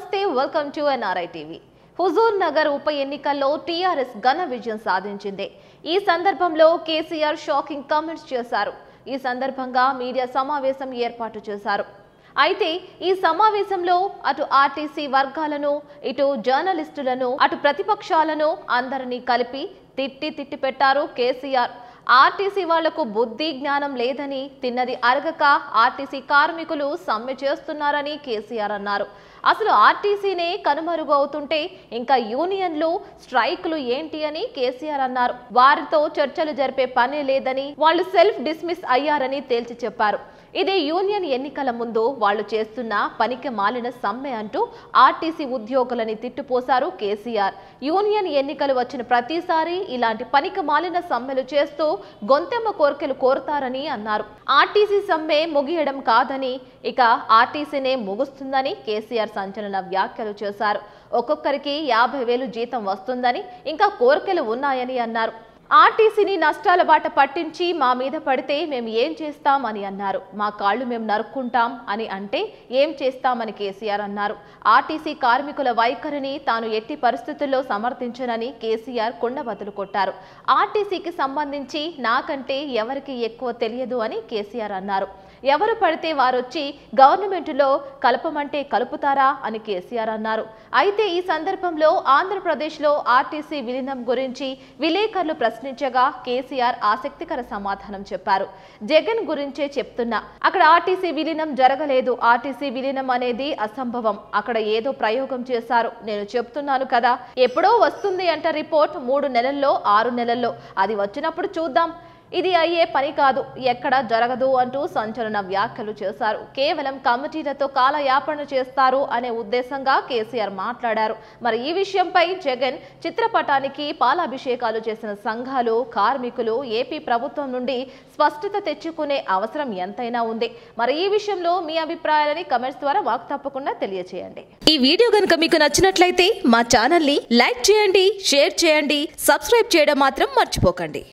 నమస్తే welcome to NRI TV Huzur Nagar ఉప ఎన్నికల్లో టీఆర్ఎస్ ఘన విజయం సాధించింది ఈ సందర్భంలో కేసీఆర్ షాకింగ్ కామెంట్స్ చేశారు ఈ సందర్భంగా మీడియా సమావేశం ఏర్పాటు చేశారు అయితే ఈ సమావేశంలో అటు ఆర్టీసీ వర్గాలను ఇటు జర్నలిస్టులను అటు ప్రతిపక్షాలను అందరినీ కలిపి తిట్టి తిట్టి పెట్టారు కేసీఆర్ ఆర్టీసీ వాళ్లకు బుద్ధి జ్ఞానం లేదని తిన్నది అరగక ఆర్టీసీ కార్మికులు సమ్మె చేస్తున్నారని కేసీఆర్ అన్నారు అసలు ఆర్టీసీనే కనుమరుగు అవుతుంటే ఇంకా యూనియన్లు స్ట్రైక్లు ఏంటి అని కేసీఆర్ అన్నారు వారితో చర్చలు జరిపే పనే లేదని వాళ్ళు సెల్ఫ్ డిస్మిస్ అయ్యారని తేల్చి చెప్పారు ఇది యూనియన్ ఎన్నికల ముందు వాళ్ళు చేస్తున్న పనికి మాలిన సమ్మె అంటూ ఆర్టీసీ ఉద్యోగులని తిట్టుపోశారు కేసీఆర్ యూనియన్ ఎన్నికలు వచ్చిన ప్రతిసారి ఇలాంటి పనికి మాలిన సమ్మెలు చేస్తూ గొంతెమ్మ కోరికలు కోరుతారని అన్నారు ఆర్టీసీ సమ్మె ముగియడం కాదని ఇక ఆర్టీసీనే ముగుస్తుందని కేసీఆర్ సంచలన వ్యాఖ్యలు చేశారు ఒక్కొక్కరికి యాభై వేలు జీతం వస్తుందని ఇంకా కోరికలు ఉన్నాయని అన్నారు ఆర్టీసీని నష్టాల బాట పట్టించి మా మీద పడితే మేము ఏం చేస్తాం అని అన్నారు మా కాళ్ళు మేము నరుక్కుంటాం అని అంటే ఏం చేస్తామని కేసీఆర్ అన్నారు ఆర్టీసీ కార్మికుల వైఖరిని తాను ఎట్టి పరిస్థితుల్లో సమర్థించనని కేసీఆర్ కుండబద్దలు కొట్టారు ఆర్టీసీకి సంబంధించి నాకంటే ఎవరికి ఎక్కువ తెలియదు అని కేసీఆర్ అన్నారు ఎవరు పడితే వారొచ్చి గవర్నమెంట్లో కలపమంటే కలుపుతారా అని కేసీఆర్ అన్నారు అయితే ఈ సందర్భంలో ఆంధ్రప్రదేశ్లో ఆర్టీసీ విలీనం గురించి విలేకరులు ప్రశ్నించగా కేసీఆర్ ఆసక్తికర సమాధానం చెప్పారు జగన్ గురించే చెప్తున్నా అక్కడ ఆర్టీసీ విలీనం జరగలేదు ఆర్టీసీ విలీనం అనేది అసంభవం అక్కడ ఏదో ప్రయోగం చేశారు నేను చెప్తున్నాను కదా ఎప్పుడో వస్తుంది అంట రిపోర్ట్ మూడు నెలల్లో ఆరు నెలల్లో అది వచ్చినప్పుడు చూద్దాం ఇది అయ్యే పని కాదు ఎక్కడ జరగదు అంటూ సంచలన వ్యాఖ్యలు చేశారు కేవలం కమిటీలతో కాలయాపన చేస్తారు అనే ఉద్దేశంగా కేసీఆర్ మాట్లాడారు మరి ఈ విషయంపై జగన్ చిత్రపటానికి పాలాభిషేకాలు చేసిన సంఘాలు కార్మికులు ఏపీ ప్రభుత్వం నుండి స్పష్టత తెచ్చుకునే అవసరం ఎంతైనా ఉంది మరి ఈ విషయంలో మీ అభిప్రాయాలని కమెంట్స్ ద్వారా మాకు తప్పకుండా తెలియజేయండి ఈ వీడియో కనుక మీకు నచ్చినట్లయితే మా ఛానల్ని లైక్ చేయండి షేర్ చేయండి సబ్స్క్రైబ్ చేయడం మాత్రం మర్చిపోకండి